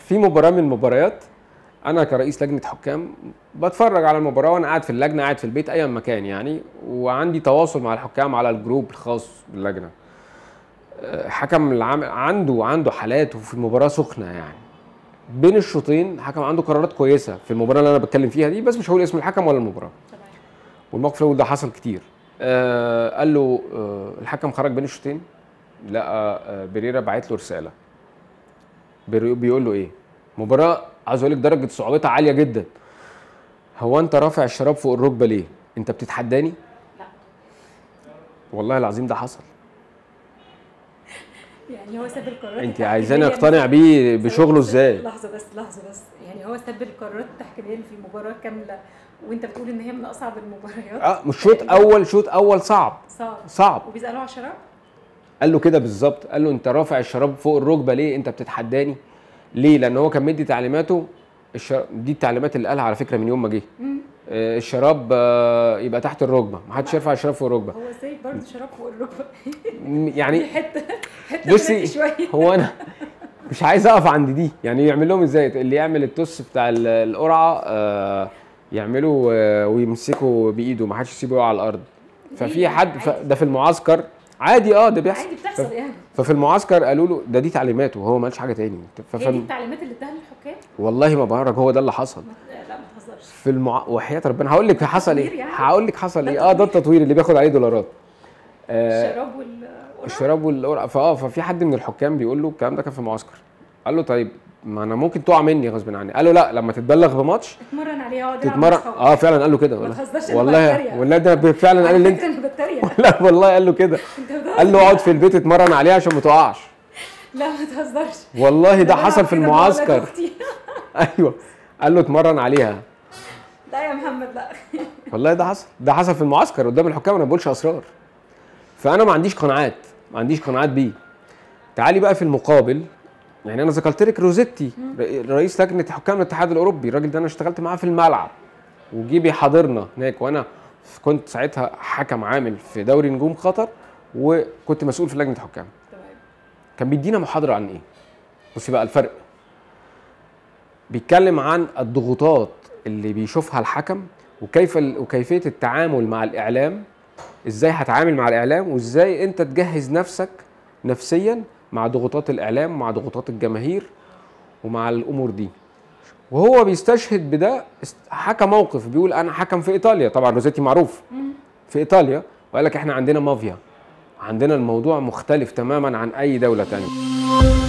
في مباراه من المباريات انا كرئيس لجنه حكام بتفرج على المباراه وانا قاعد في اللجنه قاعد في البيت ايا مكان يعني وعندي تواصل مع الحكام على الجروب الخاص باللجنه آه، حكم العام عنده عنده حالات وفي المباراه سخنه يعني بين الشوطين الحكم عنده قرارات كويسه في المباراه اللي انا بتكلم فيها دي بس مش هقول اسم الحكم ولا المباراه تمام والموقف الاول ده حصل كتير آه قال له آه الحكم خرج بين الشوطين لقى آه بريرا بعت له رساله بري- بيقول له ايه مباراه عايز اقول لك درجه صعوبتها عاليه جدا هو انت رافع الشراب فوق الركبه ليه انت بتتحداني لا والله العظيم ده حصل يعني هو ساب القرارات انت التحكيمية عايزاني اللي- اقتنع بيه بشغله ازاي لحظه بس لحظه بس يعني هو ساب القرارات التحكيميه اللي في مباراه كامله وانت بتقول ان هي من اصعب المباريات اه مش شوط اول شوط اول صعب صعب صعب وبيسالوه على الشراب قال له كده بالظبط قال له انت رافع الشراب فوق الركبه ليه انت بتتحداني ليه لان هو كان مدي تعليماته الشراب دي التعليمات اللي قالها على فكره من يوم ما جه مم. آه، الشراب آه، يبقى تحت الركبه ما حدش يرفع الشراب فوق الركبه هو ازاي برضه شراب فوق الركبه م- دي يعني حته حته بصي بناتي شويه هو انا مش عايز اقف عند دي يعني يعمل لهم ازاي اللي يعمل التوس بتاع ال- القرعه آه، يعمله آه، ويمسكه بايده ما حدش يسيبه يقع على الارض ففي ليه؟ حد ف- عادي. ده في المعسكر عادي اه ده بيحصل عادي بتحصل يعني ففي المعسكر قالوا له ده دي تعليماته وهو ما قالش حاجه تاني هي دي ففي التعليمات اللي اداها للحكام والله ما بهرج هو ده اللي حصل ما- لا ما تهزرش في المع... وحياه ربنا هقول لك حصل تطوير ايه يعني؟ هقول لك حصل ده ايه اه ده التطوير اللي بياخد عليه دولارات آه الشراب وال الشراب والقرعه فاه ففي حد من الحكام بيقول له الكلام ده كان في المعسكر قال له طيب ما انا ممكن تقع مني غصب عني قال له لا لما تتبلغ بماتش اتمرن عليها اقعد العب تتمرن مع أصحابك. اه فعلا قال له كده ما والله تهزرش أنا والله بتريق. والله ده فعلا قال على اللي انت فكره انا بتريق لا والله قال له كده انت بتهزر قال له اقعد في البيت اتمرن عليها عشان ما تقعش لا ما تهزرش والله ده بلعب حصل في كده مع ولاد المعسكر أختي. ايوه قال له اتمرن عليها لا يا محمد لا والله ده حصل ده حصل في المعسكر قدام الحكام انا ما بقولش اسرار فانا ما عنديش قناعات ما عنديش قناعات بيه تعالي بقى في المقابل يعني انا ذكرت لك روزيتي ر- رئيس لجنه حكام الاتحاد الاوروبي الراجل ده انا اشتغلت معاه في الملعب وجي بيحاضرنا هناك وانا كنت ساعتها حكم عامل في دوري نجوم قطر وكنت مسؤول في لجنه حكام تمام كان بيدينا محاضره عن ايه بصي بقى الفرق بيتكلم عن الضغوطات اللي بيشوفها الحكم وكيف ال- وكيفيه التعامل مع الاعلام ازاي هتعامل مع الاعلام وازاي انت تجهز نفسك نفسيا مع ضغوطات الاعلام ومع ضغوطات الجماهير ومع الامور دي وهو بيستشهد بده است- حكى موقف بيقول انا حكم في ايطاليا طبعا روزيتي معروف في ايطاليا وقال لك احنا عندنا مافيا عندنا الموضوع مختلف تماما عن اي دوله تانية